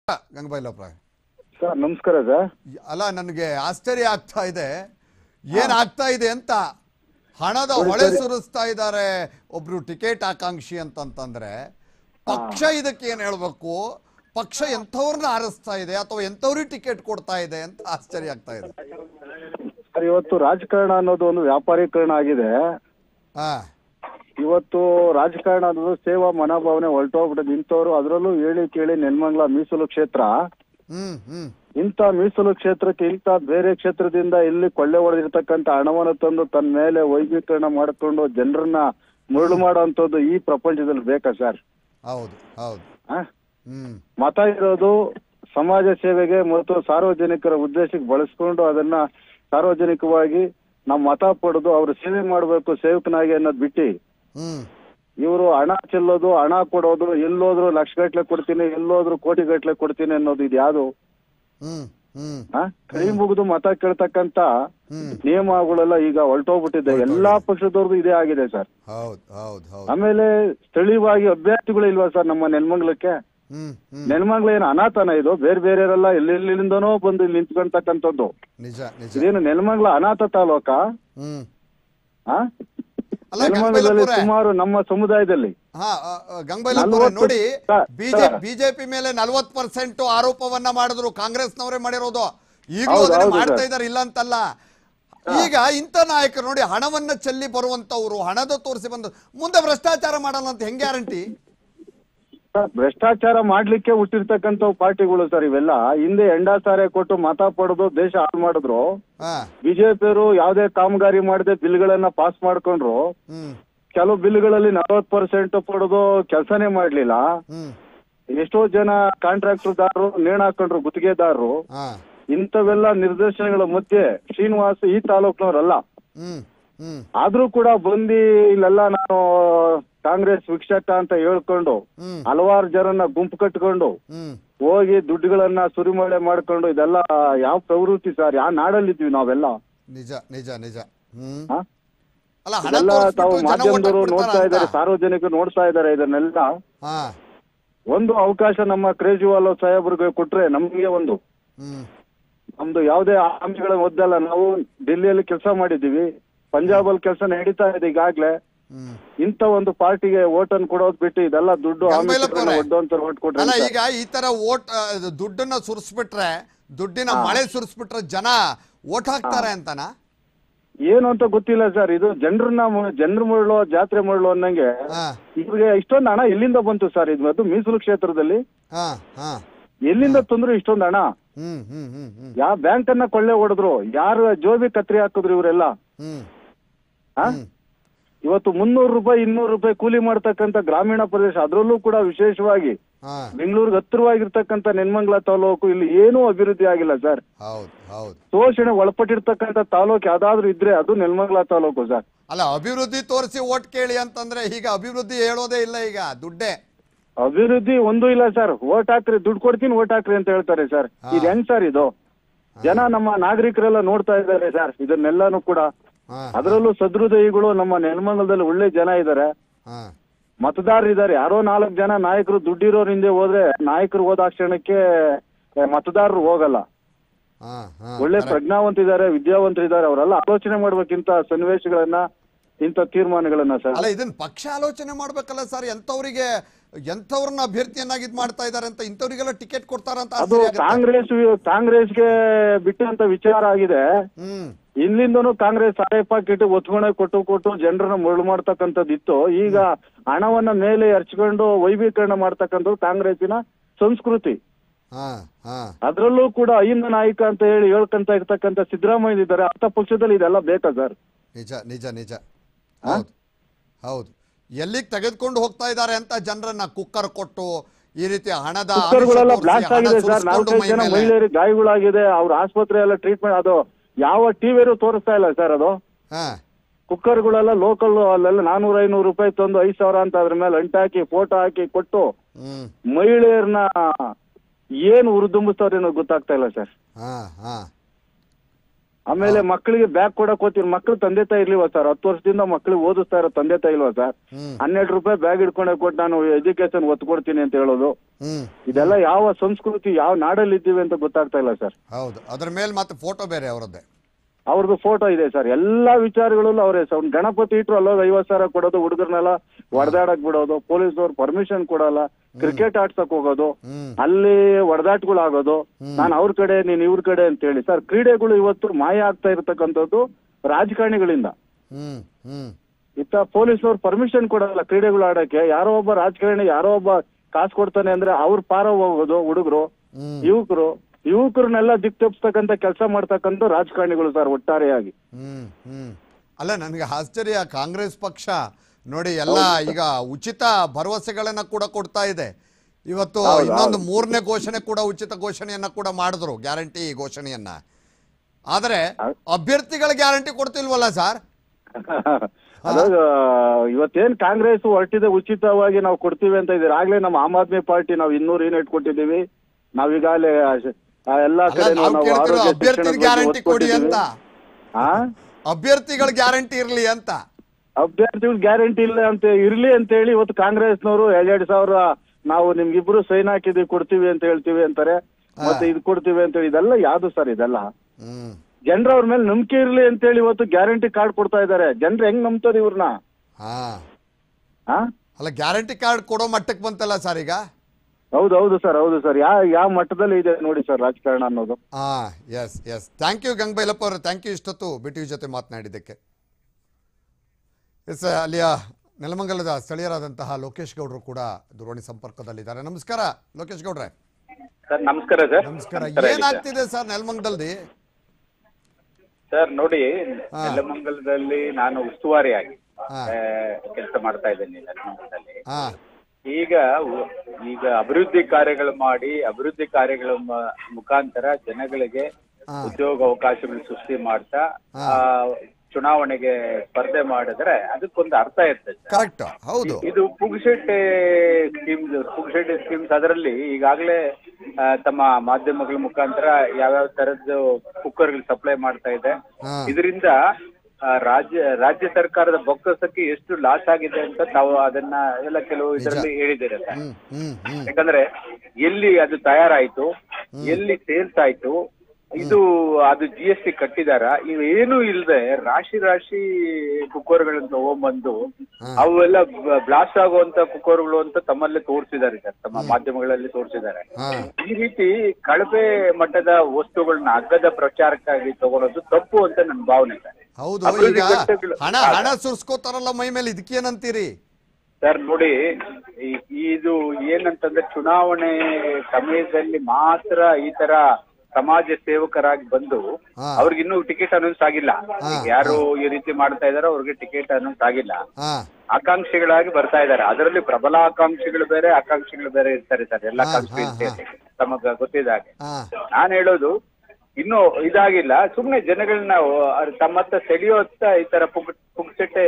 ಗಂಗಬೈಲಪ್ಪ sir ನಮಸ್ಕಾರ sir ಅಲ್ಲ ನನಗೆ ಆಶ್ಚರ್ಯ ಆಗ್ತಾ ಇದೆ ಏನ್ ಆಗ್ತಾ ಇದೆ ಅಂತ ಹಣದ ಹೊಳೆ ಸುರಿಸ್ತಾ ಇದ್ದಾರೆ ಒಬ್ರು ಟಿಕೆಟ್ ಆಕಾಂಕ್ಷಿ ಅಂತಂತಂದ್ರೆ ಪಕ್ಷ ಇದಕ್ಕೆ ಏನ್ ಹೇಳ್ಬೇಕು ಪಕ್ಷ ಎಂಥವ್ರನ್ನ ಆರಿಸ್ತಾ ಇದೆ ಅಥವಾ ಎಂಥವ್ರಿಗೆ ಟಿಕೆಟ್ ಕೊಡ್ತಾ ಇದೆ ಅಂತ ಆಶ್ಚರ್ಯ ಆಗ್ತಾ ಇದೆ ಸರ್ ಇವತ್ತು ರಾಜಕಾರಣ ಅನ್ನೋದು ಒಂದು ವ್ಯಾಪಾರೀಕರಣ ಆಗಿದೆ ಹಾ ಇವತ್ತು ರಾಜಕಾರಣ ಅನ್ನೋದು ಸೇವಾ ಮನೋಭಾವನೆ ಹೊರಟೋಗ್ಬಿಟ್ಟು ನಿಂತವರು ಅದರಲ್ಲೂ ಹೇಳಿ ಕೇಳಿ ನೆನ್ಮಂಗ್ಲ ಮೀಸಲು ಕ್ಷೇತ್ರ ಹ್ಮ್ ಹ್ಮ್ ಇಂಥ ಮೀಸಲು ಕ್ಷೇತ್ರಕ್ಕೆ ಇಂಥ ಬೇರೆ ಕ್ಷೇತ್ರದಿಂದ ಇಲ್ಲಿ ಕೊಳ್ಳೆ ಹೊಡೆದಿರ್ತಕ್ಕಂಥ ಹಣವನ್ನು ತಂದು ತನ್ನ ಮೇಲೆ ವೈಭೀಕರಣ ಮಾಡಿಕೊಂಡು ಜನರನ್ನ ಮುರುಳು ಮಾಡೋಂಥದ್ದು ಈ ಪ್ರಪಂಚದಲ್ಲಿ ಬೇಕಾ ಸರ್ ಹೌದು ಹೌದು ಆ? ಹ್ಮ್ ಮತ ಇರೋದು ಸಮಾಜ ಸೇವೆಗೆ ಮತ್ತು ಸಾರ್ವಜನಿಕರ ಉದ್ದೇಶಕ್ಕೆ ಬಳಸ್ಕೊಂಡು ಅದನ್ನ ಸಾರ್ವಜನಿಕವಾಗಿ ನಾವು ಮತ ಪಡೆದು ಅವ್ರ ಸೇವೆ ಮಾಡಬೇಕು ಸೇವಕನಾಗಿ ಅನ್ನೋದು ಬಿಟ್ಟು ಹ್ಮ್ ಇವರು ಹಣ ಚೆಲ್ಲೋದು ಹಣ ಕೊಡೋದು ಎಲ್ಲೋದ್ರು ಲಕ್ಷಗಟ್ಲೆ ಕೊಡ್ತೀನಿ ಎಲ್ಲೋದ್ರು ಕೋಟಿಗಟ್ಲೆ ಕೊಡ್ತೀನಿ ಅನ್ನೋದು ಇದು ಯಾವುದು ಹ್ಮ್ ಹ್ಮ್ ಆ? ಕೈ ಮುಗಿದು ಮತ ಕೇಳ್ತಕ್ಕಂತ ಹ್ಮ್ ನಿಯಮಗಳೆಲ್ಲ ಈಗ ಹೊರಟೋಗ್ಬಿಟ್ಟಿದೆ ಎಲ್ಲಾ ಪಕ್ಷದವ್ರದ್ದು ಇದೇ ಆಗಿದೆ ಸರ್ ಹೌದು ಹೌದು ಹೌದು ಆಮೇಲೆ ಸ್ಥಳೀಯವಾಗಿ ಅಭ್ಯರ್ಥಿಗಳು ಇಲ್ವಾ ಸರ್ ನಮ್ಮ ನೆನ್ಮಂಗ್ಲಕ್ಕೆ ಹ್ಮ್ ಹ್ಮ್ ನೆನ್ಮಂಗ್ಲ ಏನು ಅನಾಥನ ಇದು ಬೇರೆ ಬೇರೆಯವರೆಲ್ಲ ಎಲ್ಲೆಲ್ಲಿಂದನೋ ಬಂದು ಇಲ್ಲಿ ನಿಂತ್ಕೊಂತಕ್ಕಂಥದ್ದು ನಿಜ ನಿಜ ಇದೇನು ನೆನ್ಮಂಗ್ಲ ಅನಾಥ ತಾಲೂಕ ಹ್ಮ್ ಆ? ಅಲ್ಲ ನೆನ್ಮಂಗ್ಲದಲ್ಲಿ ಗಂಗಬೈಲಪುರೆ ಸುಮಾರು ನಮ್ಮ ಸಮುದಾಯದಲ್ಲಿ ಹಾ ಗಂಗಬೈಲಪುರ ನಲ್ವತ್ತು- ನೋಡಿ ಸರ್, ಬಿಜೆ ಸರ್. ಬಿಜೆಪಿ ಮೇಲೆ ನಲ್ವತ್ ಪರ್ಸೆಂಟ್ ಆರೋಪವನ್ನ ಮಾಡಿದ್ರು ಕಾಂಗ್ರೆಸ್ನವರೇ ಮಾಡಿರೋದು ಈಗಲೂ ಹೌದು, ಅದನ್ನ ಹೌದು, ಮಾಡ್ತಾ ಸರ್. ಇದಾರೆ ಇಲ್ಲ ಅಂತಲ್ಲ ಈಗ ಇಂಥ ನಾಯಕರು ನೋಡಿ ಹಣವನ್ನ ಚೆಲ್ಲಿ ಬರುವಂತವ್ರು ಹಣದ ತೋರಿಸಿ ಬಂದು ಮುಂದೆ ಭ್ರಷ್ಟಾಚಾರ ಮಾಡಲ್ಲ ಅಂತ ಹೆಂಗ್ ಗ್ಯಾರಂಟಿ ಸರ್, ಭ್ರಷ್ಟಾಚಾರ ಮಾಡ್ಲಿಕ್ಕೆ ಹುಟ್ಟಿರ್ತಕ್ಕಂಥ ಪಾರ್ಟಿಗಳು ಸರ್ ಇವೆಲ್ಲ ಹಿಂದೆ ಎಂಡಾಸಾರೆ ಕೊಟ್ಟು ಮತ ಪಡೆದು ದೇಶ ಹಾಳು ಮಾಡಿದ್ರು ಹಾ ಬಿಜೆಪಿಯವರು ಯಾವುದೇ ಕಾಮಗಾರಿ ಮಾಡದೆ ಬಿಲ್ಗಳನ್ನ ಪಾಸ್ ಮಾಡ್ಕೊಂಡ್ರು ಹ್ಮ್ ಕೆಲವು ಬಿಲ್ಗಳಲ್ಲಿ ನಲವತ್ ಪರ್ಸೆಂಟ್ ಪಡೆದು ಕೆಲಸನೇ ಮಾಡ್ಲಿಲ್ಲ ಹ್ಮ್ ಎಷ್ಟೋ ಜನ ಕಾಂಟ್ರಾಕ್ಟರ್ದಾರರು ನೇಣ್ ಹಾಕೊಂಡ್ರು ಗುತ್ತಿಗೆದಾರರು ಹಾ ಇಂಥವೆಲ್ಲ ನಿರ್ದೇಶನಗಳ ಮಧ್ಯೆ ಶ್ರೀನಿವಾಸ್ ಈ ತಾಲೂಕ್ನವರಲ್ಲ ಹ್ಮ್ ಹ್ಮ್ ಆದ್ರೂ ಕೂಡ ಬಂದು ಇಲ್ಲೆಲ್ಲ ನಾನು ಕಾಂಗ್ರೆಸ್ ವೀಕ್ಷಕ ಅಂತ ಹೇಳ್ಕೊಂಡು ಹ್ಮ್ ಹಲವಾರು ಜನನ್ನ ಗುಂಪು ಕಟ್ಕೊಂಡು ಹ್ಮ್ ಹೋಗಿ ದುಡ್ಡುಗಳನ್ನ ಸುರಿಮಳೆ ಮಾಡ್ಕೊಂಡು ಇದೆಲ್ಲ ಯಾವ ಪ್ರವೃತ್ತಿ ಸರ್ ಯಾವ ನಾಡಲ್ಲಿದ್ವಿ ನಾವೆಲ್ಲ ನಿಜ ನಿಜ ನಿಜ ಹ್ಮ್ ಹ? ಅಲ್ಲ ಹಣ ಇದೆಲ್ಲ ತಾವು ತೋರಿಸ್ಬಿಟ್ಟು ಜನ ಓಟ್ ಮಾಧ್ಯಮದವರು ನೋಡ್ತಾ ಹಾಕ್ಬಿಡ್ತಾರ ಇದ್ದಾರೆ ಅಂತ. ಸಾರ್ವಜನಿಕರು ನೋಡ್ತಾ ಇದ್ದಾರೆ ಇದನ್ನೆಲ್ಲ ಹಾ ಒಂದು ಅವಕಾಶ ನಮ್ಮ ಕ್ರೇಜಿವಾಲ ಸಾಹೇಬ್ರಿಗೆ ಕೊಟ್ರೆ ನಮ್ಗೆ ಒಂದು ಹ್ಮ್ ನಮ್ದು ಯಾವುದೇ ಆಮಿಗಳ ಒದ್ದಲ್ಲ ನಾವು ಡೆಲ್ಲಿಯಲ್ಲಿ ಕೆಲಸ ಮಾಡಿದ್ದೀವಿ ಪಂಜಾಬ್ ಅಲ್ಲಿ ಕೆಲಸ ನಡೀತಾ ಇದೆ ಈಗಾಗ್ಲೇ ಹ್ಮ್ ಇಂಥ ಒಂದು ಪಾರ್ಟಿಗೆ ಓಟ್ ಅನ್ನು ಕೊಡೋದ್ ಬಿಟ್ಟು ಇದೆಲ್ಲ ದುಡ್ಡು ಗಂಗಬೈಲಪ್ಪ ಅವರೇ. ಒಡ್ಡು ಅಂತ ಓಟ್ ಕೊಟ್ರೆ ಅಲ್ಲ ಅಂತ. ಈಗ ಈ ತರ ಓಟ್ ಆ, ಇದು ದುಡ್ಡನ್ನ ಸುರಿಸ್ಬಿಟ್ರೆ ದುಡ್ಡಿನ ಮಳೆ ಸುರಿಸ್ಬಿಟ್ರೆ ಜನ ಓಟ್ ಹಾಕ್ತಾರೆ ಅಂತನಾ ಏನು ಅಂತ ಗೊತ್ತಿಲ್ಲ ಸರ್ ಇದು ಜನರನ್ನ ಜನರು ಮುಳ್ಳು ಜಾತ್ರೆ ಮುಳ್ಳು ಅನ್ನಂಗೆ ಹಾ ಇವ್ರಿಗೆ ಇಷ್ಟೊಂದು ಹಣ ಎಲ್ಲಿಂದ ಬಂತು ಸರ್ ಇದು ಅದು ಮೀಸಲು ಕ್ಷೇತ್ರದಲ್ಲಿ ಹಾ ಹಾ ಎಲ್ಲಿಂದ ತಂದ್ರು ಇಷ್ಟೊಂದು ಹಣ ಹ್ಮ್ ಹ್ಮ್ ಹ್ಮ್ ಹ್ಮ್ ಯಾವ ಬ್ಯಾಂಕ್ ಅನ್ನ ಕೊಳ್ಳೆ ಹೊಡೆದ್ರು ಯಾರು ಜೋಬಿ ಕತ್ರಿ ಹಾಕಿದ್ರು ಇವರೆಲ್ಲ ಹ್ಮ್ ಆ? ಇವತ್ತು ಮುನ್ನೂರು ರೂಪಾಯಿ ಇನ್ನೂರು ರೂಪಾಯಿ ಕೂಲಿ ಮಾಡ್ತಕ್ಕಂಥ ಗ್ರಾಮೀಣ ಪ್ರದೇಶ ಅದರಲ್ಲೂ ಕೂಡ ವಿಶೇಷವಾಗಿ ಹಾ ಬೆಂಗಳೂರಿಗೆ ಹತ್ತಿರವಾಗಿರ್ತಕ್ಕಂಥ ನೆನ್ಮಂಗ್ಲ ತಾಲೂಕು ಇಲ್ಲಿ ಏನೂ ಅಭಿವೃದ್ಧಿ ಆಗಿಲ್ಲ ಸರ್ ಹೌದು ಹೌದು ಶೋಷಣೆ ಒಳಪಟ್ಟಿರ್ತಕ್ಕಂಥ ತಾಲೂಕು ಯಾವ್ದಾದ್ರು ಇದ್ರೆ ಅದು ನೆನ್ಮಂಗ್ಲ ತಾಲೂಕು ಸರ್ ಅಲ್ಲ ಅಭಿವೃದ್ಧಿ ತೋರಿಸಿ ಓಟ್ ಕೇಳಿ ಅಂತಂದ್ರೆ ಈಗ ಅಭಿವೃದ್ಧಿ ಹೇಳೋದೇ ಇಲ್ಲ ಈಗ ದುಡ್ಡೇ ಅಭಿವೃದ್ಧಿ ಒಂದು ಇಲ್ಲ ಸರ್ ಓಟ್ ಹಾಕ್ರಿ ದುಡ್ಡು ಕೊಡ್ತೀನಿ ಓಟ್ ಹಾಕ್ರಿ ಅಂತ ಹೇಳ್ತಾರೆ ಸರ್ ಇದು ಹೆಂಗ್ ಸರ್ ಇದು ಜನ ನಮ್ಮ ನಾಗರಿಕರೆಲ್ಲ ನೋಡ್ತಾ ಇದ್ದಾರೆ ಸರ್ ಇದನ್ನೆಲ್ಲಾನು ಕೂಡ ಹಾ ಅದರಲ್ಲೂ ಸದೃದಯಿಗಳು ನಮ್ಮ ನೆಲಮಂಗಲದಲ್ಲಿ ಒಳ್ಳೆ ಜನ ಇದ್ದಾರೆ ಹಾ ಮತದಾರರು ಇದ್ದಾರೆ ಯಾರೋ ನಾಲ್ಕು ಜನ ನಾಯಕರು ದುಡ್ಡಿರೋರ್ ಹಿಂದೆ ಹೋದ್ರೆ ನಾಯಕರು ಹೋದ ಕ್ಷಣಕ್ಕೆ ಏ, ಮತದಾರರು ಹೋಗಲ್ಲ ಹಾ ಹಾ ಒಳ್ಳೆ ಪ್ರಜ್ಞಾವಂತಿದ್ದಾರೆ ವಿದ್ಯಾವಂತರಿದ್ದಾರೆ ಅವರೆಲ್ಲ ಆಲೋಚನೆ ಮಾಡ್ಬೇಕಿಂತ ಸನ್ನಿವೇಶಗಳನ್ನ ಇಂಥ ತೀರ್ಮಾನಗಳನ್ನ ಸರ್ ಅಲ್ಲ ಇದನ್ನ ಪಕ್ಷ ಆಲೋಚನೆ ಮಾಡ್ಬೇಕಲ್ಲ ಸರ್ ಎಂತವ್ರಿಗೆ ಎಂತವ್ರನ್ನ ಅಭ್ಯರ್ಥಿಯನ್ನಾಗಿ ಇದ್ ಮಾಡ್ತಾ ಇದಾರೆ ಅಂತ ಇಂಥವ್ರಿಗೆಲ್ಲ ಟಿಕೆಟ್ ಕೊಡ್ತಾರಂತ ಅದು ಆಶ್ಚರ್ಯ ಆಗುತ್ತೆ. ಕಾಂಗ್ರೆಸ್ ಕಾಂಗ್ರೆಸ್ಗೆ ಬಿಟ್ಟಂತ ವಿಚಾರ ಆಗಿದೆ ಹ್ಮ್ ಇಲ್ಲಿಂದನೂ ಕಾಂಗ್ರೆಸ್ ಸಾರೆ ಪಾಕಿಟ್ ಒತ್ಕೊಂಡೆ ಕೊಟ್ಟು ಕೊಟ್ಟು ಜನರನ್ನ ಮುರುಳು ಮಾಡ್ತಕ್ಕಂಥದ್ದು ಇತ್ತು ಈಗ ಹಣವನ್ನ ಮೇಲೆ ಎರಚ್ಕೊಂಡು ವೈಭೀಕರಣ ಮಾಡ್ತಕ್ಕಂಥದ್ದು ಕಾಂಗ್ರೆಸ್ಸಿನ ಸಂಸ್ಕೃತಿ ಹಾ ಹಾ ಅದರಲ್ಲೂ ಕೂಡ ಅಹಿಂದ ನಾಯಕ ಅಂತ ಹೇಳಿ ಹೇಳ್ಕೊಂತ ಇರ್ತಕ್ಕಂಥ ಸಿದ್ದರಾಮಯ್ಯ ಇದ್ದಾರೆ ಅಂತ ಪಕ್ಷದಲ್ಲಿ ಇದೆಲ್ಲ ಬೇಕಾ ಸರ್ ನಿಜ ನಿಜ ನಿಜ ಹೌದು ಹೌದು ಎಲ್ಲಿಗೆ ತೆಗೆದುಕೊಂಡು ಹೋಗ್ತಾ ಇದ್ದಾರೆ ಅಂತ ಜನರನ್ನ ಕುಕ್ಕರ್ ಕೊಟ್ಟು ಈ ರೀತಿ ಹಣದ ಆಮಿಷ ಕುಕ್ಕರ್ಗಳೆಲ್ಲ ತೋರಿಸಿ, ಬ್ಲಾಸ್ಟ್ ಹಣ ಆಗಿದೆ ಸರ್ ಸುರಿಸ್ಕೊಂಡು ನಾಲ್ಕೈದು ಮೈ ಜನ ಮೇಲೆ. ಮಹಿಳೆಯರಿಗೆ ಗಾಯಗಳಾಗಿದೆ ಅವ್ರ ಆಸ್ಪತ್ರೆ ಎಲ್ಲ ಟ್ರೀಟ್ಮೆಂಟ್ ಅದು ಯಾವ ಟಿವಿಯರು ತೋರಿಸ್ತಾ ಇಲ್ಲ ಸರ್ ಅದು ಹಾ ಕುಕ್ಕರ್ಗಳೆಲ್ಲ ಲೋಕಲ್ ಅಲ್ಲೆಲ್ಲ ನಾನೂರ ಐನೂರು ರೂಪಾಯಿ ತಂದು ಐದು ಸಾವಿರ ಅಂತ ಅದ್ರ ಮೇಲೆ ಅಂಟಾಕಿ ಫೋಟೋ ಹಾಕಿ ಕೊಟ್ಟು ಹ್ಮ್ ಮಹಿಳೆಯರನ್ನ ಏನು ಹುರಿದುಂಬಿಸ್ತಾವ್ರೆ ಅನ್ನೋದು ಗೊತ್ತಾಗ್ತಾ ಇಲ್ಲ ಸರ್ ಹಾ ಹಾ ಆಮೇಲೆ ಮಕ್ಕಳಿಗೆ ಬ್ಯಾಗ್ ಕೊಡಕ್ ಹೋಗ್ತೀವಿ ಮಕ್ಳು ತಂದೆ ತಾಯಿ ಇರ್ಲಿಲ್ವಾ ಸರ್ ಹತ್ತು ವರ್ಷದಿಂದ ಮಕ್ಳಿಗೆ ಓದಿಸ್ತಾ ಇರೋ ತಂದೆ ತಾಯಿ ಇಲ್ವಾ ಸರ್ ಹ್ಮ್ ಹನ್ನೆರಡು ರೂಪಾಯಿ ಬ್ಯಾಗ್ ಇಟ್ಕೊಂಡೆ ಕೊಟ್ಟು ನಾನು ಎಜುಕೇಶನ್ ಒತ್ತು ಕೊಡ್ತೀನಿ ಅಂತ ಹೇಳೋದು ಹ್ಮ್ ಇದೆಲ್ಲ ಯಾವ ಸಂಸ್ಕೃತಿ ಯಾವ ನಾಡಲ್ಲಿ ಇದ್ದೀವಿ ಅಂತ ಗೊತ್ತಾಗ್ತಾ ಇಲ್ಲ ಸರ್ ಹೌದು ಅದ್ರ ಮೇಲೆ ಮತ್ತೆ ಫೋಟೋ ಬೇರೆ ಅವರದ್ದೇ ಅವ್ರದ್ದು ಫೋಟೋ ಇದೆ ಸರ್ ಎಲ್ಲಾ ವಿಚಾರಗಳಲ್ಲೂ ಅವರೇ ಸರ್ ಒಂದ್ ಗಣಪತಿ ಇಟ್ರು ಅಲ್ಲೋಗಿ ಐವತ್ ಸಾವಿರ ಕೊಡೋದು ಹುಡುಗರ್ನೆಲ್ಲ ಹೊಡೆದಾಡಕ್ ಬಿಡೋದು ಪೊಲೀಸ್ನವ್ರು ಪರ್ಮಿಷನ್ ಕೊಡಲ್ಲ ಕ್ರಿಕೆಟ್ ಆಡ್ಸಕ್ ಹೋಗೋದು ಹ್ಮ್ ಅಲ್ಲಿ ಹೊಡೆದಾಟಗಳು ಆಗೋದು ನಾನು ಅವ್ರ ಕಡೆ ನೀನ್ ಇವ್ರ ಕಡೆ ಅಂತ ಹೇಳಿ ಸರ್ ಕ್ರೀಡೆಗಳು ಇವತ್ತು ಮಾಯ ಆಗ್ತಾ ಇರತಕ್ಕಂಥದ್ದು ರಾಜಕಾರಣಿಗಳಿಂದ ಹ್ಮ್ ಹ್ಮ್ ಇತ್ತ ಪೊಲೀಸ್ನವ್ರು ಪರ್ಮಿಷನ್ ಕೊಡಲ್ಲ ಕ್ರೀಡೆಗಳು ಆಡಕ್ಕೆ ಯಾರೋ ಒಬ್ಬ ರಾಜಕಾರಣಿ ಯಾರೋ ಒಬ್ಬ ಕಾಸು ಕೊಡ್ತಾನೆ ಅಂದ್ರೆ ಅವ್ರ ಪಾರ ಹೋಗೋದು ಹುಡುಗರು ಹ್ಮ್ ಯುವಕರು ಯುವಕರನ್ನೆಲ್ಲ ದಿಕ್ ತಪ್ಪಿಸ್ತಕ್ಕಂಥ ಕೆಲಸ ಮಾಡ್ತಕ್ಕಂಥ ರಾಜಕಾರಣಿಗಳು ಸರ್ ಒಟ್ಟಾರೆಯಾಗಿ ಹ್ಮ್ ಹ್ಮ್ ಅಲ್ಲ ನನಗೆ ಆಶ್ಚರ್ಯ ಕಾಂಗ್ರೆಸ್ ಪಕ್ಷ ನೋಡಿ ಎಲ್ಲ ಈಗ ಉಚಿತ ಭರವಸೆಗಳನ್ನ ಕೂಡ ಕೊಡ್ತಾ ಇದೆ ಇವತ್ತು ಹೌದು, ಇನ್ನೊಂದು ಹೌದು. ಮೂರನೇ ಘೋಷಣೆ ಕೂಡ ಉಚಿತ ಘೋಷಣೆಯನ್ನ ಕೂಡ ಮಾಡಿದ್ರು ಗ್ಯಾರಂಟಿ ಘೋಷಣೆಯನ್ನ ಆದರೆ ಹೌದು. ಅಭ್ಯರ್ಥಿಗಳ ಗ್ಯಾರಂಟಿ ಕೊಡ್ತಿಲ್ವಲ್ಲ ಸರ್ ಅದು ಇವತ್ತೇನ್ ಕಾಂಗ್ರೆಸ್ ಹೊರಟಿದೆ ಉಚಿತವಾಗಿ ನಾವು ಕೊಡ್ತೀವಿ ಅಂತ ಇದ್ದೀರಿ ಆಗ್ಲೇ ನಮ್ಮ ಆಮ್ ಆದ್ಮಿ ಪಾರ್ಟಿ ನಾವು ಇನ್ನೂರು ಯೂನಿಟ್ ಕೊಟ್ಟಿದ್ದೀವಿ ನಾವ್ ಈಗಾಗಲೇ ಆ ಎಲ್ಲಾ ಅಲ್ಲ ಕಡೆ ನಾವು ನಾವು ಕೇಳ್ತಿರೋ ಆರೋಗ್ಯ ಅಭ್ಯರ್ಥಿ ಶಿಕ್ಷಣದ ಬಗ್ಗೆ ಗ್ಯಾರಂಟಿ ಒತ್ತು ಕೊಡಿ ಅಂತ ಕೊಟ್ಟಿದ್ದೀವಿ. ಆ ಅಭ್ಯರ್ಥಿಗಳ ಗ್ಯಾರಂಟಿ ಇರ್ಲಿ ಅಂತ ಅಭ್ಯರ್ಥಿಗಳು ಗ್ಯಾರಂಟಿ ಇಲ್ಲ ಅಂತ ಇರ್ಲಿ ಅಂತ ಹೇಳಿ ಇವತ್ತು ಕಾಂಗ್ರೆಸ್ನವರು ಎರಡ್ ಸಾವಿರ ನಾವು ನಿಮ್ಗಿಬ್ರು ಸೈನ್ ಹಾಕಿದೀವಿ ಕೊಡ್ತೀವಿ ಅಂತ ಹೇಳ್ತೀವಿ ಅಂತಾರೆ ಮತ್ತೆ ಇದು ಕೊಡ್ತೀವಿ ಅಂತ ಹೇಳಿ ಇದೆಲ್ಲ ಯಾವ್ದು ಸರ್ ಇದೆಲ್ಲ ಹ್ಮ್ ಜನರ ಅವ್ರ ಮೇಲೆ ನಂಬಿಕೆ ಇರ್ಲಿ ಅಂತ ಹೇಳಿ ಇವತ್ತು ಗ್ಯಾರಂಟಿ ಕಾರ್ಡ್ ಕೊಡ್ತಾ ಇದ್ದಾರೆ ಜನರು ಹೆಂಗ್ ನಂಬ್ತಾರೆ ಇವ್ರನ್ನ ಹಾ ಹಾ ಅಲ್ಲ ಗ್ಯಾರಂಟಿ ಕಾರ್ಡ್ ಕೊಡೋ ಮಟ್ಟಕ್ಕೆ ಬಂತಲ್ಲ ಸರ್ ಈಗ ಹೌದು ಹೌದು ಸರ್ ಹೌದು ಸರ್ ಯಾವ ಯಾವ ಮಟ್ಟದಲ್ಲಿ ಇದೆ ನೋಡಿ ಸರ್ ರಾಜಕಾರಣ ಅನ್ನೋದು ಹಾ yes yes thank you Gangabailappa ಅವರು ಥ್ಯಾಂಕ್ ಯು ಇಷ್ಟೊತ್ತು ಬಿಟಿ ಜೊತೆ ಮಾತನಾಡಿದ್ದಕ್ಕೆ ಎಸ್ ಅಲ್ಲಿಯ ನೆಲಮಂಗಲದ ಸ್ಥಳೀಯರಾದಂತಹ ಲೋಕೇಶ್ ಗೌಡರು ಕೂಡ ದೂರವಾಣಿ ಸಂಪರ್ಕದಲ್ಲಿದ್ದಾರೆ ನಮಸ್ಕಾರ ಲೋಕೇಶ್ ಗೌಡ್ರೆ ಸರ್ ನಮಸ್ಕಾರ ಸರ್ ನಮಸ್ಕಾರ ನಮಸ್ಕಾರ ಹೇಳಿ ಸರ್. ಏನಾಗ್ತಿದೆ ಸರ್ ನೆಲಮಂಗಲದಲ್ಲಿ ಸರ್ ನೋಡಿ ಹಾ. ನೆಲಮಂಗಲದಲ್ಲಿ ನಾನು ಉಸ್ತುವಾರಿಯಾಗಿ ಹಾ. ಕೆಲಸ ಮಾಡ್ತಾ ಇದ್ದೇನೆ ನೆಲಮಂಗಲದಲ್ಲಿ ಹಾ ಈಗ ಉ- ಈಗ ಅಭಿವೃದ್ಧಿ ಕಾರ್ಯಗಳು ಮಾಡಿ ಅಭಿವೃದ್ಧಿ ಕಾರ್ಯಗಳ ಮ- ಮುಖಾಂತರ ಜನಗಳಿಗೆ ಹಾ. ಉದ್ಯೋಗ ಅವಕಾಶಗಳು ಸೃಷ್ಟಿ ಮಾಡ್ತಾ ಹಾ. ಆ, ಚುನಾವಣೆಗೆ ಸ್ಪರ್ಧೆ ಮಾಡಿದ್ರೆ ಅದಕ್ಕೊಂದು ಅರ್ಥ ಇರ್ತದೆ ಸರ್. ಕರೆಕ್ಟ್ ಹೌದು ಇದು ಪುಗ್ಶೆಟ್ಟೆ ಸ್ಕೀಮ್ಸ್ ಪುಗ್ಶೆಟ್ಟೆ ಸ್ಕೀಮ್ಸ್ ಅದರಲ್ಲಿ ಈಗಾಗಲೇ ಆ, ತಮ್ಮ ಮಾಧ್ಯಮಗಳ ಮುಖಾಂತರ ಯಾವ್ಯಾವ ತರದ್ದು ಕುಕ್ಕರ್ಗಳು ಸಪ್ಲೈ ಮಾಡ್ತಾ ಇದೆ ಹಾ. ಇದರಿಂದ ಆ, ರಾಜ್ಯ ರಾಜ್ಯ ಸರ್ಕಾರದ ಬೊಕ್ಕಸಕ್ಕೆ ಎಷ್ಟು ಲಾಸ್ ಆಗಿದೆ ಅಂತ ತಾವು ಅದನ್ನ ಎಲ್ಲ ಕೆಲವು ಇದರಲ್ಲಿ ಹೇಳಿದ್ದೀರ ಸರ್ ಹ್ಮ್ ಹ್ಮ್ ಹ್ಮ್ ಯಾಕಂದ್ರೆ ಎಲ್ಲಿ ಅದು ತಯಾರಾಯ್ತು ಎಲ್ಲಿ ಸೇಲ್ಸ್ ಆಯ್ತು ಇದು ಅದು ಜಿ ಎಸ್ ಟಿ ಕಟ್ಟಿದಾರ ಇವೇನು ಇಲ್ಲದೆ ರಾಶಿ ರಾಶಿ ಕುಕ್ಕರ್ಗಳನ್ನ ತಗೊಂಡ್ಬಂದು ಹಾ. ಅವೆಲ್ಲ ಬ್ಲಾಸ್ಟ್ ಆಗುವಂತ ಕುಕ್ಕರ್ಗಳು ಅಂತ ತಮ್ಮಲ್ಲೇ ತೋರಿಸಿದ್ದಾರೆ ಸರ್ ತಮ್ಮ ಮಾಧ್ಯಮಗಳಲ್ಲಿ ತೋರಿಸಿದ್ದಾರೆ ಹಾ ಈ ರೀತಿ ಕಳಪೆ ಮಟ್ಟದ ವಸ್ತುಗಳನ್ನ ಅಗ್ಗದ ಪ್ರಚಾರಕ್ಕಾಗಿ ತಗೊಳೋದು ತಪ್ಪು ಅಂತ ನನ್ನ ಭಾವನೆ ಸರ್ ಹೌದು ಅಭಿವೃದ್ಧಿ ಈಗ ಘಟಕಗಳು- ಹಣ ಹಣ ಸುರ್ಸ್ಕೋತಾರಲ್ಲ ಮೈ ಮೇಲೆ ಇದಕ್ಕೇನಂತೀರಿ ಸರ್ ನೋಡಿ ಈ- ಇದು ಏನಂತಂದ್ರೆ ಚುನಾವಣೆ ಸಮಯದಲ್ಲಿ ಮಾತ್ರ ಈ ತರ ಸಮಾಜ ಸೇವಕರಾಗಿ ಬಂದು ಹಾ. ಅವ್ರಿಗೆ ಇನ್ನೂ ಟಿಕೆಟ್ ಅನೌನ್ಸ್ ಆಗಿಲ್ಲ ಹಾ, ಈಗ ಯಾರು ಈ ರೀತಿ ಮಾಡ್ತಾ ಇದಾರೋ ಅವ್ರಿಗೆ ಟಿಕೆಟ್ ಅನೌನ್ಸ್ ಆಗಿಲ್ಲ ಹಾ ಆಕಾಂಕ್ಷಿಗಳಾಗಿ ಬರ್ತಾ ಇದ್ದಾರೆ ಅದರಲ್ಲಿ ಪ್ರಬಲ ಆಕಾಂಕ್ಷಿಗಳು ಬೇರೆ ಆಕಾಂಕ್ಷಿಗಳು ಬೇರೆ ಇರ್ತಾರೆ ಸರ್ ಎಲ್ಲ ಹಾ, ಕಾನ್ಸ್ಟಿಟ್ಯೂನ್ಸಿಯಲ್ಲಿ ಹಾ, ತಮಗ ಗೊತ್ತಿದ್ದಾಗೆ ಹಾ ನಾನ್ ಹೇಳೋದು ಇನ್ನು ಇದಾಗಿಲ್ಲ ಸುಮ್ನೆ ಜನಗಳನ್ನ ಅವ್ರ್ ತಮ್ಮತ್ತ ಸೆಳೆಯೋತ್ತ ಈ ತರ ಪುಗ್ ಪುಗ್ಸೆಟ್ಟೆ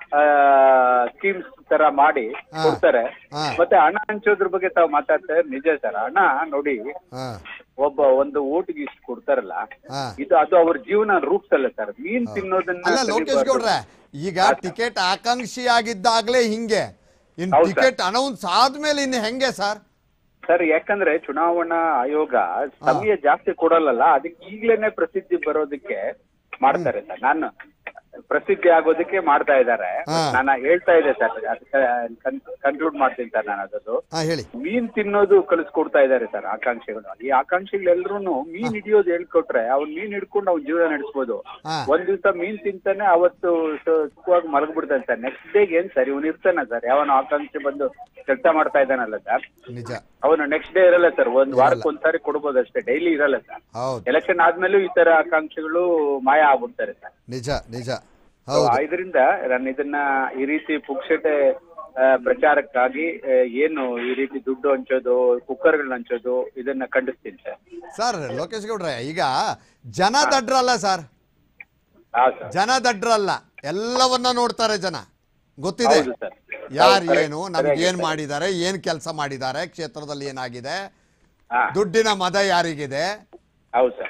ಸ್ಕೀಮ್ಸ್ ತರ ಮಾಡಿ ಹಾ. ಕೊಡ್ತಾರೆ ಹಾ. ಮತ್ತೆ ಹಣ ಹಂಚೋದ್ರ ಬಗ್ಗೆ ತಾವು ಮಾತಾಡ್ತಾರೆ ನಿಜ ಸರ್ ಹಣ ನೋಡಿ ಹಾ ಒಬ್ಬ ಒಂದು ಓಟಿಗೆ ಇಷ್ಟು ಕೊಡ್ತಾರಲ್ಲ ಹಾ ಇದು ಅದು ಅವ್ರ ಜೀವನ ರೂಪಿಸಲ್ಲ ಸರ್ ಮೀನ್ ತಿನ್ನೋದನ್ನ ಅಲ್ಲ ಲೋಕೇಶ್ ಕಲಿಬಾರ್ದು. ಗೌಡ್ರೆ ಈಗ ಟಿಕೆಟ್ ಆಕಾಂಕ್ಷಿ ಆಗಿದ್ದಾಗ್ಲೇ ಹಿಂಗೆ ಇನ್ ಹೌದು ಸರ್. ಟಿಕೆಟ್ ಅನೌನ್ಸ್ ಆದ್ಮೇಲೆ ಇನ್ನು ಹೆಂಗೆ ಸರ್ ಸರ್ ಯಾಕಂದ್ರೆ ಚುನಾವಣಾ ಆಯೋಗ ಸಮಯ ಜಾಸ್ತಿ ಕೊಡಲ್ಲಲ್ಲ ಅದಕ್ಕೆ ಈಗ್ಲೇನೆ ಪ್ರಸಿದ್ಧಿ ಬರೋದಕ್ಕೆ ಮಾಡ್ತಾರೆ ಸರ್ ನಾನು ಪ್ರಸಿದ್ಧಿ ಆಗೋದಕ್ಕೆ ಮಾಡ್ತಾ ಇದ್ದಾರೆ ಹಾ. ನಾನು ಹೇಳ್ತಾ ಇದ್ದೆ ಸರ್ ಕನ್ಕ್ಲೂಡ್ ಮಾಡ್ತೀನಿ ಸರ್ ನಾನು ಅದದ್ದು ಹಾ ಹೇಳಿ ಮೀನ್ ತಿನ್ನೋದು ಕಲಿಸ್ಕೊಡ್ತಾ ಇದ್ದಾರೆ ಸರ್ ಆಕಾಂಕ್ಷಿಗಳು ಈ ಆಕಾಂಕ್ಷಿಗಳೆಲ್ಲರೂ ಮೀನ್ ಹಿಡಿಯೋದು ಹೇಳ್ಕೊಟ್ರೆ ಅವ್ನ್ ಮೀನ್ ಹಿಡ್ಕೊಂಡು ಅವ್ನ ಜೀವನ ನಡೆಸ್ಬೋದು ಹಾ. ಒಂದ್ ದಿವಸ ಮೀನ್ ತಿಂತಾನೆ ಅವತ್ತು ಸು- ಸುಖವಾಗಿ ಮಲಗ್ಬಿಡ್ತಾನೆ ಸರ್ ನೆಕ್ಸ್ಟ್ ಡೇಗೆ ಏನ್ ಸರ್ ಇವನು ಇರ್ತಾನೆ ಸರ್ ಯಾವನ ಆಕಾಂಕ್ಷಿ ಬಂದು ಕೆಲಸ ಮಾಡ್ತಾ ಇದ್ದಾನಲ್ಲ ಸರ್ ನಿಜ ಅವನು ನೆಕ್ಸ್ಟ್ ಡೇ ಇರಲ್ಲ ಸರ್ ಒಂದ್ ಇರಲ್ಲ. ವಾರಕ್ಕೆ ಒಂದ್ಸಾರಿ ಕೊಡ್ಬೋದು ಅಷ್ಟೇ ಡೈಲಿ ಇರಲ್ಲ ಸರ್ ಹೌದು ಎಲೆಕ್ಷನ್ ಆದ್ಮೇಲೂ ಈ ತರ ಆಕಾಂಕ್ಷಿಗಳು ಮಾಯ ಆಗ್ಬಿಡ್ತಾರೆ ಸರ್ ನಿಜ ನಿಜ ಹೌದು ಇದರಿಂದ ನಾನು ಇದನ್ನ ಈ ರೀತಿ ಪುಕ್ಷಟೆ ಆ, ಪ್ರಚಾರಕ್ಕಾಗಿ ಆ, ಏನು ಈ ರೀತಿ ದುಡ್ಡು ಹಂಚೋದು ಕುಕ್ಕರ್ಗಳನ್ನ ಹಂಚೋದು ಇದನ್ನ ಖಂಡಿಸ್ತೀನಿ ಸರ್ ಸರ್ ಲೋಕೇಶ್ ಗೌಡ್ರೆ ಈಗ ಜನ ದಡ್ರಲ್ಲ ಸರ್ ಹಾ ಸರ್ ಜನ ದಡ್ರಲ್ಲ ಎಲ್ಲವನ್ನ ನೋಡ್ತಾರೆ ಜನ ಗೊತ್ತಿದೆ ಹೌದು ಸರ್ ಯಾರು ಹೌದು, ಏನು correct, ನಮ್ಗೆ correct ಏನ್ ಸರ್. ಮಾಡಿದ್ದಾರೆ ಏನ್ ಕೆಲಸ ಮಾಡಿದ್ದಾರೆ ಕ್ಷೇತ್ರದಲ್ಲಿ ಏನಾಗಿದೆ ಹಾ ದುಡ್ಡಿನ ಮದ ಯಾರಿಗಿದೆ ಹೌದು ಸರ್ ಹೌದು ಸರ್.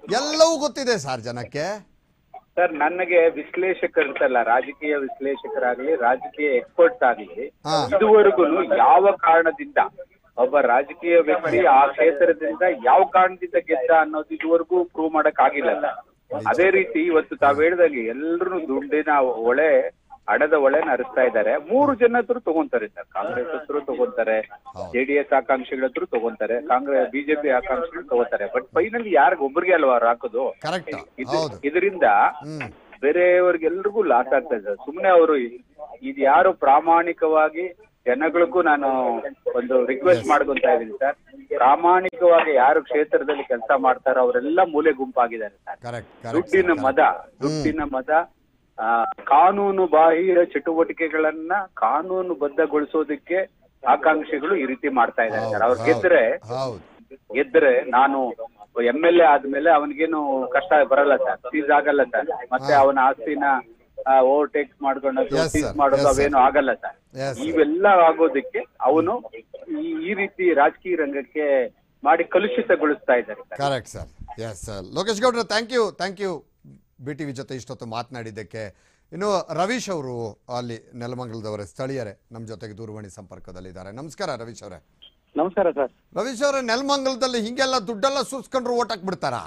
ಎಲ್ಲವೂ ಗೊತ್ತಿದೆ ಸರ್ ಜನಕ್ಕೆ ಸರ್ ನನಗೆ ವಿಶ್ಲೇಷಕರಿರ್ತಲ್ಲ ರಾಜಕೀಯ ವಿಶ್ಲೇಷಕರಾಗ್ಲಿ ರಾಜಕೀಯ ಎಕ್ಸ್ಪರ್ಟ್ಸ್ ಆಗ್ಲಿ ಹಾ. ಇದುವರೆಗೂ ಯಾವ ಕಾರಣದಿಂದ ಒಬ್ಬ ರಾಜಕೀಯ ವ್ಯಕ್ತಿ ಆ ಕ್ಷೇತ್ರದಿಂದ ಯಾವ ಕಾರಣದಿಂದ ಗೆದ್ದ ಅನ್ನೋದು ಇದುವರೆಗೂ ಪ್ರೂವ್ ಮಾಡಕ್ ಆಗಿಲ್ಲ ಸರ್ ಅದೇ ರೀತಿ ಇವತ್ತು ತಾವ್ ಹೇಳ್ದಾಗೆ ಎಲ್ರು ದುಡ್ಡಿನ ಒಳೆ ಹಣದ ಒಳೆನ ಹರಿಸ್ತಾ ಇದ್ದಾರೆ ಮೂರು ಜನ ಹತ್ರ ತಗೊಂತಾರೆ ಸರ್ ಕಾಂಗ್ರೆಸ್ ಹತ್ರ ತಗೊಂತಾರೆ ಜೆಡಿಎಸ್ ಆಕಾಂಕ್ಷಿಗಳ ಹತ್ರ ತಗೊಂತಾರೆ ಕಾಂಗ್ರೆಸ್ ಬಿಜೆಪಿ ಆಕಾಂಕ್ಷಿಗಳು ತಗೋತಾರೆ ಬಟ್ ಫೈನಲ್ ಯಾರಿಗ ಒಬ್ಬರಿಗೆ ಅಲ್ವಾ ಅವ್ರು ಹಾಕೋದು ಕರೆಕ್ಟ್ ಇದು- ಹೌದು ಇದರಿಂದ ಹ್ಮ್ ಬೇರೆಯವ್ರಿಗೆಲ್ರಿಗೂ ಲಾಸ್ ಆಗ್ತಾ ಇದೆ ಸುಮ್ನೆ ಅವರು ಇದು ಯಾರು ಪ್ರಾಮಾಣಿಕವಾಗಿ ಜನಗಳಿಗೂ ನಾನು ಒಂದು ರಿಕ್ವೆಸ್ಟ್ ಮಾಡ್ಕೊಂತ ಇದೀನಿ ಸರ್ ಪ್ರಾಮಾಣಿಕವಾಗಿ ಯಾರು ಕ್ಷೇತ್ರದಲ್ಲಿ ಕೆಲಸ ಮಾಡ್ತಾರೋ ಅವರೆಲ್ಲ ಮೂಲೆ ಗುಂಪಾಗಿದ್ದಾರೆ ಸರ್ ಕರೆಕ್ಟ್ ಕರೆಕ್ಟ್ ದುಡ್ಡಿನ ಮದ ದುಡ್ಡಿನ ಮದ ಆ, ಕಾನೂನು ಬಾಹಿರ ಚಟುವಟಿಕೆಗಳನ್ನ ಕಾನೂನು ಬದ್ಧಗೊಳಿಸೋದಕ್ಕೆ ಆಕಾಂಕ್ಷಿಗಳು ಈ ರೀತಿ ಮಾಡ್ತಾ ಇದ್ದಾರೆ ಸರ್ ಅವ್ರು ಗೆದ್ರೆ ಹೌದು ಗೆದ್ರೆ ನಾನು ಎಂ ಎಲ್ ಎ ಆದ್ಮೇಲೆ ಅವನಿಗೇನು ಕಷ್ಟ ಬರಲ್ಲ ಸರ್ ಸೀಸ್ ಆಗಲ್ಲ ಸರ್ ಮತ್ತೆ ಅವನ ಆಸ್ತಿನ ಓವರ್ಟೇಕ್ ಮಾಡ್ಕೊಳ್ಳೋದು Yes, ಸೀಸ್ sir. ಮಾಡೋದು Yes, sir. ಅವೇನು ಆಗಲ್ಲ ಸರ್ Yes, sir. ಇವೆಲ್ಲ ಆಗೋದಕ್ಕೆ ಅವನು ಈ ಈ ರೀತಿ ರಾಜಕೀಯ ರಂಗಕ್ಕೆ ಮಾಡಿ ಕಲುಷಿತಗೊಳಿಸ್ತಾ ಇದ್ದಾರೆ sir correct sir yes sir Lokesh ಗೌಡ್ರೆ thank you thank you B T V ಜೊತೆ ಇಷ್ಟೊತ್ತು ಮಾತನಾಡಿದ್ದಕ್ಕೆ ಇನ್ನು ರವೀಶ್ ಅವರು ಅಲ್ಲಿ ನೆಲಮಂಗಲದವರೇ ಸ್ಥಳೀಯರೇ ನಮ್ಮ ಜೊತೆಗೆ ದೂರವಾಣಿ ಸಂಪರ್ಕದಲ್ಲಿದ್ದಾರೆ ನಮಸ್ಕಾರ ರವೀಶ್ ಅವರೇ ನಮಸ್ಕಾರ ಸರ್ ರವೀಶ್ ಅವರೇ ನೆಲಮಂಗಲದಲ್ಲಿ ಹಿಂಗೆಲ್ಲ ದುಡ್ಡೆಲ್ಲ ಸುರ್ಸ್ಕೊಂಡ್ರು ಓಟ್ ಹಾಕ್ಬಿಡ್ತಾರಾ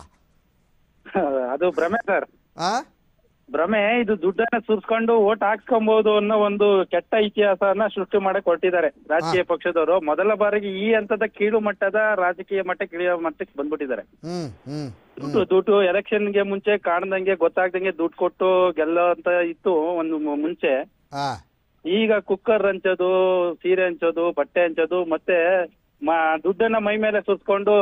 ಅದು ಭ್ರಮೆ ಸರ್ ಆ ಭ್ರಮೆ ಇದು ದುಡ್ಡನ್ನ ಸುರ್ಸ್ಕೊಂಡು ಓಟ್ ಹಾಕ್ಸ್ಕೊಬಹುದು ಅನ್ನೋ ಒಂದು ಕೆಟ್ಟ ಇತಿಹಾಸನ ಸೃಷ್ಟಿ ಮಾಡಕ್ ಹೊರಟಿದ್ದಾರೆ ರಾಜಕೀಯ ಪಕ್ಷದವರು ಮೊದಲ ಬಾರಿಗೆ ಈ ಹಂತದ ಕೀಳು ಮಟ್ಟದ ರಾಜಕೀಯ ಮಟ್ಟಕ್ಕೆ ಇಳಿಯೋ ಮಟ್ಟಕ್ಕೆ ಬಂದ್ಬಿಟ್ಟಿದ್ದಾರೆ ಹ್ಮ್ ಹ್ಮ್ ದುಡ್ಡು ದುಡ್ಡು ಎಲೆಕ್ಷನ್ಗೆ ಮುಂಚೆ ಕಾಣ್ದಂಗೆ ಗೊತ್ತಾಗ್ದಂಗೆ ದುಡ್ಡು ಕೊಟ್ಟು ಗೆಲ್ಲೋ ಅಂತ ಇತ್ತು ಒಂದು ಮು- ಮುಂಚೆ ಆ ಈಗ ಕುಕ್ಕರ್ ಹಂಚೋದು ಸೀರೆ ಹಂಚೋದು ಬಟ್ಟೆ ಹಂಚೋದು ಮತ್ತೆ ಮ- ದುಡ್ಡನ್ನ ಮೈ ಮೇಲೆ ಸುರ್ಸ್ಕೊಂಡು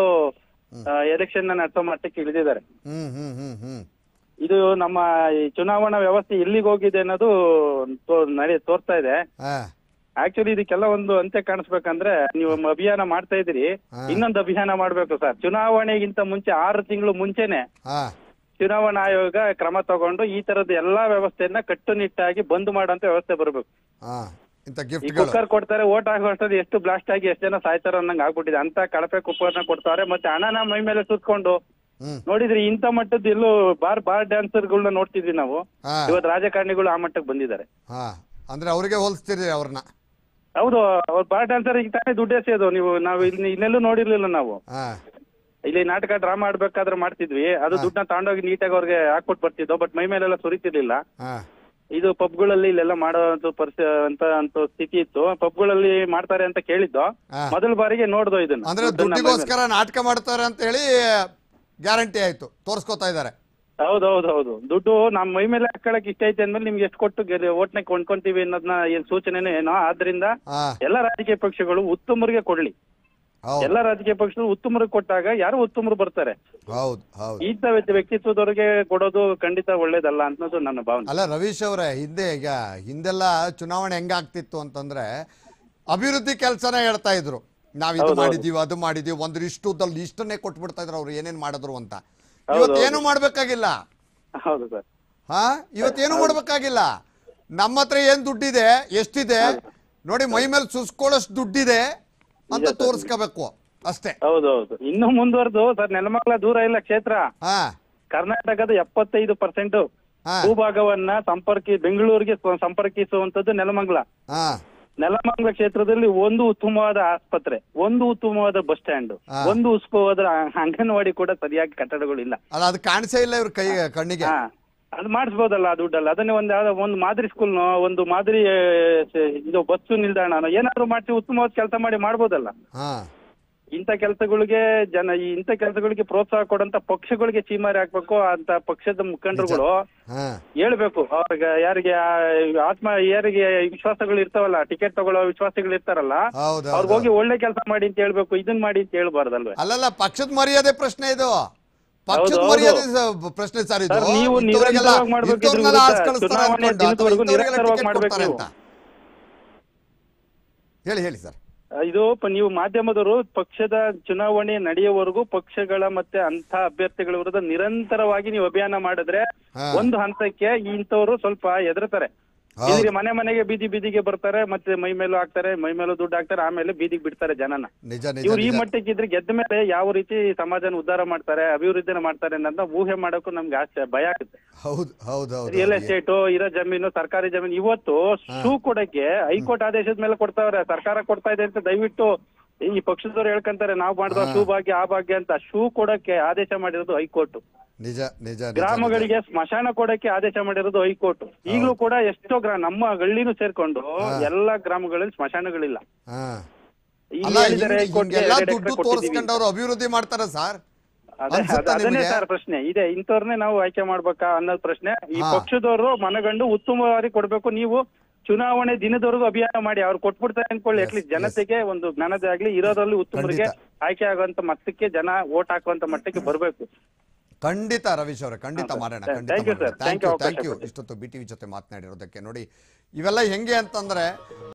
ಎಲೆಕ್ಷನ್ ನಡೆಸೋ ಮಟ್ಟಕ್ಕೆ ಇಳಿದಿದ್ದಾರೆ ಹ್ಮ್ ಹ್ಮ್ ಹ್ಮ್ ಹ್ಮ್ ಇದು ನಮ್ಮ ಈ ಚುನಾವಣಾ ವ್ಯವಸ್ಥೆ ಎಲ್ಲಿಗೆ ಹೋಗಿದೆ ಅನ್ನೋದು ತೋ- ನಡೆ ತೋರ್ತಾ ಇದೆ ಆ ಆಕ್ಚುಲಿ ಇದಕ್ಕೆಲ್ಲ ಒಂದು ಅಂತ್ಯ ಕಾಣಿಸ್ಬೇಕಂದ್ರೆ ನೀವು ಮ- ಅಭಿಯಾನ ಮಾಡ್ತಾ ಇದ್ದೀರಿ ಹಾ. ಇನ್ನೊಂದು ಅಭಿಯಾನ ಮಾಡ್ಬೇಕು ಸರ್ ಚುನಾವಣೆಗಿಂತ ಮುಂಚೆ ಆರು ತಿಂಗಳು ಮುಂಚೆನೆ ಆ ಚುನಾವಣಾ ಆಯೋಗ ಕ್ರಮ ತಗೊಂಡು ಈ ತರದ ಎಲ್ಲಾ ವ್ಯವಸ್ಥೆಯನ್ನ ಕಟ್ಟುನಿಟ್ಟಾಗಿ ಬಂದ್ ಮಾಡೋಂತ ವ್ಯವಸ್ಥೆ ಬರಬೇಕು ಆ ಇಂಥ ಈ ಗಿಫ್ಟ್ಗಳು ಕುಕ್ಕರ್ ಕೊಡ್ತಾರೆ ಓಟ್ ಹಾಕುವಷ್ಟರಲ್ಲಿ ಎಷ್ಟು ಬ್ಲಾಸ್ಟ್ ಆಗಿ ಎಷ್ಟು ಜನ ಸಾಯ್ತಾರ ಅನ್ನಂಗ್ ಆಗ್ಬಿಟ್ಟಿದೆ ಅಂತ ಕಳಪೆ ಕುಕ್ಕರ್ನ ಕೊಡ್ತಾರೆ ಮತ್ತೆ ಹಣನ ಮೈ ಮೇಲೆ ಸುತ್ಕೊಂಡು ಹ್ಮ್ ನೋಡಿದ್ರಿ ಇಂಥ ಮಟ್ಟದ ಎಲ್ಲೂ ಬಾರ್ ಬಾರ್ ಡ್ಯಾನ್ಸರ್ಗಳನ್ನ ನೋಡ್ತಿದ್ವಿ ನಾವು ಹಾ ಇವತ್ತು ರಾಜಕಾರಣಿಗಳು ಆ ಮಟ್ಟಕ್ಕೆ ಬಂದಿದ್ದಾರೆ ಹಾ ಅಂದ್ರೆ ಅವ್ರಿಗೆ ಹೋಲಿಸ್ತೀರಿ ಅವ್ರನ್ನ ಹೌದು ಅವ್ರು ಬಾರ್ ಡ್ಯಾನ್ಸರ್ ಈಗ ತಾನೇ ದುಡ್ಡು ಎಸೆಯೋದು ನೀವು ನಾವು ಇಲ್ಲಿ ಇನ್ನೆಲ್ಲೂ ನೋಡಿರ್ಲಿಲ್ಲ ನಾವು ಹಾ ಇಲ್ಲಿ ನಾಟಕ ಡ್ರಾಮಾ ಆಡ್ಬೇಕಾದ್ರೆ ಮಾಡ್ತಿದ್ವಿ ಅದು ದುಡ್ಡನ್ನ ತಗೊಂಡೋಗಿ ನೀಟಾಗಿ ಅವ್ರಿಗೆ ಹಾಕ್ಬಿಟ್ಟು ಬರ್ತಿದ್ದೋ ಬಟ್ ಮೈ ಮೇಲೆಲ್ಲ ಸುರಿತಿರ್ಲಿಲ್ಲ ಹಾ ಇದು ಪಬ್ಗಳಲ್ಲಿ ಇಲ್ಲೆಲ್ಲ ಮಾಡೋ ಪರಿಸ್ಥಿತಿ ಅಂತ ಅಂತ ಸ್ಥಿತಿ ಇತ್ತು ಪಬ್ಗಳಲ್ಲಿ ಮಾಡ್ತಾರೆ ಅಂತ ಕೇಳಿದ್ದು ಹಾ. ಮೊದಲ ಬಾರಿಗೆ ನೋಡ್ದೋ ಇದನ್ನ ಅಂದ್ರೆ ದುಡ್ಡನ್ನ ಮೈ ಮೇಲೆ. ದುಡ್ಡಿಗೋಸ್ಕರ ನಾಟಕ ಮಾಡ್ತಾರೆ ಅಂತ ಹೇಳಿ ಗ್ಯಾರಂಟಿ ಆಯ್ತು ತೋರಿಸ್ಕೊತಾ ಇದ್ದಾರೆ ಹೌದು ಹೌದು ಹೌದು ದುಡ್ಡು ನಮ್ಮ ಮೈ ಮೇಲೆ ಹಾಕೊಳಕ್ ಇಷ್ಟ ಐತೆ ಅಂದ್ಮೇಲೆ ನಿಮ್ಗೆ ಎಷ್ಟು ಕೊಟ್ಟು ಗೆಲ್- ಓಟ್ನ ಕೊಂಡ್ಕೊಂತೀವಿ ಅನ್ನೋದನ್ನ ಏನ್ ಸೂಚನೆನೋ ಏನೋ ಆದ್ರಿಂದ ಹಾ ಎಲ್ಲ ರಾಜಕೀಯ ಪಕ್ಷಗಳು ಉತ್ತಮರಿಗೆ ಕೊಡ್ಲಿ ಹೌದು ಎಲ್ಲ ರಾಜಕೀಯ ಪಕ್ಷಗಳು ಉತ್ತಮರಿಗೆ ಕೊಟ್ಟಾಗ ಯಾರು ಉತ್ತಮರು ಬರ್ತಾರೆ ಹೌದು ಹೌದು ಇಂಥ ವ್ಯಕ್ತಿ- ವ್ಯಕ್ತಿತ್ವದವರಿಗೆ ಕೊಡೋದು ಖಂಡಿತ ಒಳ್ಳೇದಲ್ಲ ಅನ್ನೋದು ನನ್ನ ಭಾವನೆ ಅಲ್ಲ ರವೀಶ್ ಅವರೇ ಹಿಂದೆ ಈಗ ಹಿಂದೆಲ್ಲ ಚುನಾವಣೆ ಹೆಂಗಾಗ್ತಿತ್ತು ಅಂತಂದ್ರೆ ಅಭಿವೃದ್ಧಿ ಕೆಲಸನೇ ಹೇಳ್ತಾ ಇದ್ರು ನಾವ್ ಇದು ಮಾಡಿದೀವಿ ಅದು ಮಾಡಿದೀವಿ ಒಂದು ಇಷ್ಟುದಲ್ಲಿ ಇಷ್ಟನ್ನೇ ಕೊಟ್ಬಿಡ್ತಾ ಇದ್ರು ಅವ್ರು ಏನೇನ್ ಮಾಡಿದ್ರು ಅಂತ ಇವತ್ತೇನು ಮಾಡ್ಬೇಕಾಗಿಲ್ಲ ಹೌದು ಸರ್ ಹಾ ಇವತ್ತೇನು ಮಾಡ್ಬೇಕಾಗಿಲ್ಲ ನಮ್ಮ ಹತ್ರ ಏನ್ ದುಡ್ಡಿದೆ ಎಷ್ಟಿದೆ ನೋಡಿ ಮೈ ಮೇಲೆ ಸುಸ್ಕೊಳ್ಳೋಷ್ಟು ದುಡ್ಡಿದೆ ಅಂತ ತೋರಿಸ್ಕೋಬೇಕು ಅಷ್ಟೇ ಹೌದು ಹೌದು ಇನ್ನು ಮುಂದುವರೆದು ಸರ್ ನೆಲಮಂಗಲ ದೂರ ಇಲ್ಲ ಕ್ಷೇತ್ರ ಹಾ ಕರ್ನಾಟಕದ ಎಪ್ಪತ್ತೈದು ಪರ್ಸೆಂಟ್ ಹಾ ಭೂಭಾಗವನ್ನ ಸಂಪರ್ಕಿ ಬೆಂಗಳೂರಿಗೆ ಸ್ವ- ಸಂಪರ್ಕಿಸುವಂತದ್ದು ನೆಲಮಂಗಲ ಹಾ ನೆಲಮಂಗಲ ಕ್ಷೇತ್ರದಲ್ಲಿ ಒಂದು ಉತ್ತಮವಾದ ಆಸ್ಪತ್ರೆ ಒಂದು ಉತ್ತಮವಾದ ಬಸ್ ಸ್ಟ್ಯಾಂಡ್ ಹಾ. ಒಂದು ಉತ್ತಮವಾದ ಅ- ಅಂಗನವಾಡಿ ಕೂಡ ಸರಿಯಾಗಿ ಕಟ್ಟಡಗಳಿಲ್ಲ ಅಲ್ಲ ಅದು ಕಾಣಿಸೇ ಇಲ್ಲ ಇವ್ರ ಕೈ ಕಣ್ಣಿಗೆ ಹಾ ಅದು ಮಾಡಿಸ್ಬೋದಲ್ಲ ಆ ದುಡ್ಡಲ್ಲ ಅದನ್ನೇ ಒಂದು ಯಾವ್ದೋ ಒಂದು ಮಾದರಿ ಸ್ಕೂಲ್ನೋ ಒಂದು ಮಾದರಿ ಆ, ಸ- ಇದು ಬಸ್ಸು ನಿಲ್ದಾಣನೋ ಏನಾದ್ರು ಮಾಡಿ ಉತ್ತಮವಾದ ಕೆಲಸ ಮಾಡಿ ಮಾಡ್ಬೋದಲ್ಲ ಹಾ ಇಂಥ ಕೆಲಸಗಳಿಗೆ ಜನ ಈ ಇಂಥ ಕೆಲಸಗಳಿಗೆ ಪ್ರೋತ್ಸಾಹ ಕೊಡಂತ ಪಕ್ಷಗಳಿಗೆ ಚೀಮಾರಿ ಹಾಕ್ಬೇಕು ಅಂತ ಪಕ್ಷದ ಮುಖಂಡರುಗಳು ಹಾ ಹೇಳ್ಬೇಕು ಅವ್ರಿಗೆ ಯಾರಿಗೆ ಆ ಆತ್ಮ ಯಾರಿಗೆ ವಿಶ್ವಾಸಗಳು ಇರ್ತಾವಲ್ಲ ಟಿಕೆಟ್ ತಗೊಳ್ಳೋ ವಿಶ್ವಾಸಿಗಳು ಇರ್ತಾರಲ್ಲ ಹೌದು ಅವ್ರಿಗೆ ಹೋಗಿ ಹೌದು ಒಳ್ಳೆ ಕೆಲಸ ಮಾಡಿ ಅಂತ ಹೇಳ್ಬೇಕು ಇದನ್ ಮಾಡಿ ಅಂತ ಹೇಳ್ಬಾರ್ದಲ್ವೇ ಅಲ್ಲಲ್ಲ ಪಕ್ಷದ ಮರ್ಯಾದೆ ಪ್ರಶ್ನೆ ಇದು ಪಕ್ಷದ ಹೌದು, ಮರ್ಯಾದೆ ಹೌದು. ಸ- ಪ್ರಶ್ನೆ ಸರ್ ಇದು ಸರ್, ನೀವು ಇಂಥವ್ರಿಗೆಲ್ಲ- ನಿರಂತರವಾಗಿ ಮಾಡ್ಬೇಕು ಇದ್ರ ಇಂಥವ್ರನ್ನೆಲ್ಲ ವಿರುದ್ಧ. ಆರ್ಸ್ ಕಳಿಸ್ತಾರೆ ಚುನಾವಣೆ ಅನ್ಕೊಂಡು ಅಥವಾ ದಿನದವರೆಗೂ ಇಂಥವ್ರಿಗೆಲ್ಲ ನಿರಂತರವಾಗಿ ಟಿಕೆಟ್ ಕೊಡ್ತಾರೆ ಮಾಡ್ಬೇಕು ಅಂತ ಹೇಳಿ ಹೇಳಿ ಸರ್ ಇದು ಪ- ನೀವು ಮಾಧ್ಯಮದವರು ಪಕ್ಷದ ಚುನಾವಣೆ ನಡೆಯುವವರೆಗೂ ಪಕ್ಷಗಳ ಮತ್ತೆ ಅಂತ ಅಭ್ಯರ್ಥಿಗಳ ವಿರುದ್ಧ ನಿರಂತರವಾಗಿ ನೀವು ಅಭಿಯಾನ ಮಾಡಿದ್ರೆ ಹಾ. ಒಂದು ಹಂತಕ್ಕೆ ಇಂಥವ್ರು ಸ್ವಲ್ಪ ಎದುರ್ತಾರೆ ಹೌದು. ಇಲ್ಲಿ ಮನೆ ಮನೆಗೆ ಬೀದಿ ಬೀದಿಗೆ ಬರ್ತಾರೆ ಮತ್ತೆ ಮೈ ಮೇಲೂ ಹಾಕ್ತಾರೆ ಮೈ ಮೇಲೂ ದುಡ್ಡು ಹಾಕ್ತಾರೆ ಆಮೇಲೆ ಬೀದಿಗೆ ಬಿಡ್ತಾರೆ ಜನನ ನಿಜ ನಿಜ ಇವ್ರು ಈ ನಿಜ ಮಟ್ಟಕ್ಕೆ ಇದ್ರೆ ಗೆದ್ದ ಮೇಲೆ ಯಾವ ರೀತಿ ಸಮಾಜನ ಉದ್ಧಾರ ಮಾಡ್ತಾರೆ ಅಭಿವೃದ್ಧಿನ ಮಾಡ್ತಾರೆ ಅನ್ನೋದನ್ನ ಊಹೆ ಮಾಡೋಕ್ಕೂ ನಮ್ಗೆ ಆಸೆ ಭಯ ಆಗುತ್ತೆ ಹೌದು ಹೌದು ಹೌದು ರಿಯಲ್ ಎಸ್ಟೇಟ್ ಇರೋ ಜಮೀನು ಸರ್ಕಾರಿ ಜಮೀನು ಇವತ್ತು ಶೂ ಕೊಡಕ್ಕೆ ಹೈಕೋರ್ಟ್ ಆದೇಶದ ಮೇಲೆ ಕೊಡ್ತಾವ್ರೆ ಸರ್ಕಾರ ಕೊಡ್ತಾ ಇದೆ ಅಂತ ದಯವಿಟ್ಟು ಈ ಪಕ್ಷದವ್ರು ಹೇಳ್ಕೊಂತಾರೆ ನಾವು ಮಾಡಿದ ಶೂ ಭಾಗ್ಯ ಆ ಭಾಗ್ಯ ಅಂತ ಶೂ ಕೊಡಕ್ಕೆ ಆದೇಶ ಮಾಡಿರೋದು ಹೈಕೋರ್ಟ್ ನಿಜ ನಿಜ ನಿಜ ಗ್ರಾಮಗಳಿಗೆ ಸ್ಮಶಾನ ಕೊಡಕ್ಕೆ ಆದೇಶ ಮಾಡಿರೋದು ಹೈಕೋರ್ಟ್ ಈಗಲೂ ಕೂಡ ಎಷ್ಟೋ ಗ್ರಾಮ ನಮ್ಮ ಹಳ್ಳಿನೂ ಸೇರ್ಕೊಂಡು ಎಲ್ಲಾ ಗ್ರಾಮಗಳಲ್ಲಿ ಸ್ಮಶಾನಗಳಿಲ್ಲ ಹಾ ಇಲ್ಲಿ ಅಲ್ಲ ಹೇಳಿದ್ದಾರೆ ಹಿಂಗ್- ಹೈಕೋರ್ಟ್ಗೆ ಹಿಂಗೆಲ್ಲ ಎರಡು ದುಡ್ಡು ಎಕರೆ ಕೊಟ್ಟಿದ್ದೀವಿ ತೋರಿಸ್ಕೊಂಡು ಅವ್ರು ಅಭಿವೃದ್ಧಿ ಮಾಡ್ತಾರ ಸರ್ ಅದೇ ಅನ್ಸುತ್ತಾ ಅದ್- ಅದನ್ನೇ ನಿಮ್ಗೆ? ಸರ್ ಪ್ರಶ್ನೆ ಇದೆ ಇಂಥವ್ರನ್ನೇ ನಾವು ಆಯ್ಕೆ ಮಾಡ್ಬೇಕಾ ಅನ್ನೋದು ಪ್ರಶ್ನೆ ಈ ಹಾ. ಪಕ್ಷದವರು ಮನಗಂಡು ಉತ್ತಮವಾಗಿ ಕೊಡ್ಬೇಕು ನೀವು ಚುನಾವಣೆ ದಿನದವರೆಗೂ ಅಭಿಯಾನ ಮಾಡಿ ಅವ್ರು ಕೊಟ್ಬಿಡ್ತಾರೆ ಅನ್ಕೊಳ್ಳಿ ಅಟ್ಲೀಸ್ಟ್ ಜನತೆಗೆ ಒಂದು ಜ್ಞಾನದೇ ಆಗ್ಲಿ ಇರೋದ್ರಲ್ಲಿ ಉತ್ತಮರಿಗೆ ಖಂಡಿತ. ಆಯ್ಕೆ ಆಗುವಂತ ಮಟ್ಟಕ್ಕೆ ಜನ ಓಟ್ ಹಾಕುವಂತ ಮಟ್ಟಕ್ಕೆ ಬರ್ಬೇಕು ಖಂಡಿತ ರವೀಶ್ ಅವರೇ ಖಂಡಿತ ಹಾ, ಸರ್. ಮಾಡೋಣ Thank ಖಂಡಿತ you, sir. Thank Thank you you, thank you ಅವಕಾಶ ಇಷ್ಟೊತ್ತು ಬಿ ಟಿ ವಿ ಜೊತೆ ಮಾತನಾಡಿರೋದಕ್ಕೆ ನೋಡಿ ಇವೆಲ್ಲ ಹೆಂಗೆ ಅಂತಂದ್ರೆ